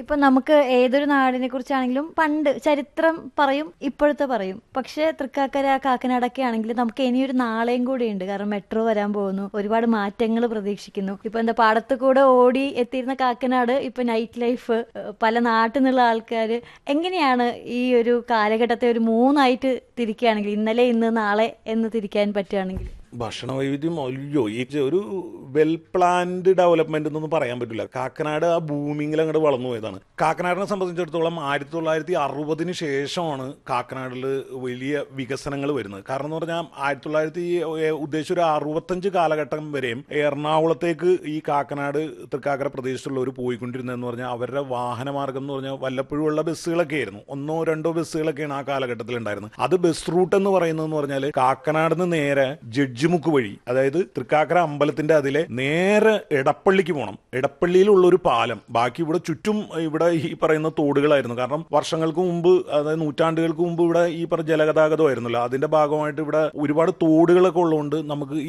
ഇപ്പൊ നമുക്ക് ഏതൊരു നാടിനെ കുറിച്ചാണെങ്കിലും പണ്ട് ചരിത്രം പറയും ഇപ്പോഴത്തെ പറയും പക്ഷെ തൃക്കാക്കര കാക്കനാടൊക്കെ ആണെങ്കിൽ നമുക്ക് ഇനിയൊരു നാളെയും കൂടി ഉണ്ട് കാരണം മെട്രോ വരാൻ പോകുന്നു ഒരുപാട് മാറ്റങ്ങൾ പ്രതീക്ഷിക്കുന്നു ഇപ്പൊ എന്താ പാടത്ത് കൂടെ ഓടി എത്തിയിരുന്ന കാക്കനാട് ഇപ്പൊ നൈറ്റ് ലൈഫ് ഏഹ്, പല നാട്ടിൽ നിന്നുള്ള ആൾക്കാർ എങ്ങനെയാണ് ഈ ഒരു കാലഘട്ടത്തെ ഒരു മൂന്നായിട്ട് തിരിക്കുകയാണെങ്കിൽ ഇന്നലെ ഇന്ന് നാളെ എന്ന് തിരിക്കാൻ പറ്റുകയാണെങ്കിൽ ഭക്ഷണ വൈവിധ്യം അയ്യോ ഈ ഒരു വെൽ പ്ലാൻഡ് ഡെവലപ്മെന്റ് എന്നൊന്നും പറയാൻ പറ്റില്ല കാക്കനാട് ആ ഭൂമിയിൽ അങ്ങോട്ട് വളർന്നു പോയതാണ് കാക്കനാടിനെ സംബന്ധിച്ചിടത്തോളം ആയിരത്തി തൊള്ളായിരത്തി അറുപതിന് ശേഷമാണ് കാക്കനാടിൽ വലിയ വികസനങ്ങൾ വരുന്നത് കാരണം എന്ന് പറഞ്ഞാൽ ആയിരത്തി തൊള്ളായിരത്തി ഉദ്ദേശിച്ച ഒരു അറുപത്തഞ്ച് കാലഘട്ടം വരെയും എറണാകുളത്തേക്ക് ഈ കാക്കനാട് തൃക്കാക്കര പ്രദേശത്തുള്ളവർ പോയിക്കൊണ്ടിരുന്നതെന്ന് പറഞ്ഞാൽ അവരുടെ വാഹനമാർഗം എന്ന് പറഞ്ഞാൽ വല്ലപ്പോഴും ഉള്ള ബസ്സുകളൊക്കെ ആയിരുന്നു ഒന്നോ രണ്ടോ ബസ്സുകളൊക്കെയാണ് ആ കാലഘട്ടത്തിൽ ഉണ്ടായിരുന്നത് അത് ബസ് റൂട്ട് എന്ന് പറയുന്നത് പറഞ്ഞാൽ കാക്കനാട് നിന്ന് നേരെ ജഡ്ജിമുക്ക് വഴി അതായത് തൃക്കാക്കര അമ്പലത്തിന്റെ അതിലെ നേരെ എടപ്പള്ളിക്ക് പോകണം എടപ്പള്ളിയിലുള്ള ഒരു പാലം ബാക്കി ഇവിടെ ചുറ്റും ഇവിടെ ഈ പറയുന്ന തോടുകളായിരുന്നു കാരണം വർഷങ്ങൾക്ക് മുമ്പ് അതായത് നൂറ്റാണ്ടുകൾക്ക് മുമ്പ് ഇവിടെ ഈ പറഞ്ഞ ജലഗതാഗതമായിരുന്നല്ലോ അതിന്റെ ഭാഗമായിട്ട് ഇവിടെ ഒരുപാട് തോടുകളൊക്കെ ഉള്ളതുകൊണ്ട് നമുക്ക്